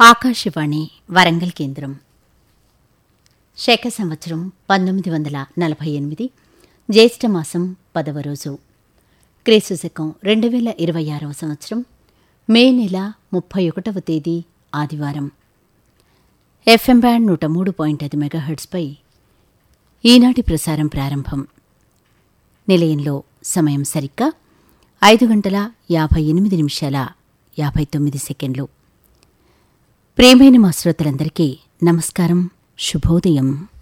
ఆకాశవాణి వరంగల్ కేంద్రం శక సంవత్సరం పంతొమ్మిది వందల నలభై ఎనిమిది జ్యేష్ఠమాసం పదవ రోజు క్రీస్తు శకం రెండు వేల ఇరవై ఆరవ సంవత్సరం మే నెల ముప్పై ఒకటవ తేదీ ఆదివారం ఎఫ్ఎం బ్యాండ్ నూట మూడు పాయింట్ ఐదు మెగాహెర్ట్స్పై ఈనాటి ప్రసారం ప్రారంభం నిలయంలో సమయం సరిగ్గా ఐదు గంటల యాభై ఎనిమిది నిమిషాల యాభై తొమ్మిది సెకండ్లు ప్రేమైన మా శ్రోతలందరికీ నమస్కారం శుభోదయం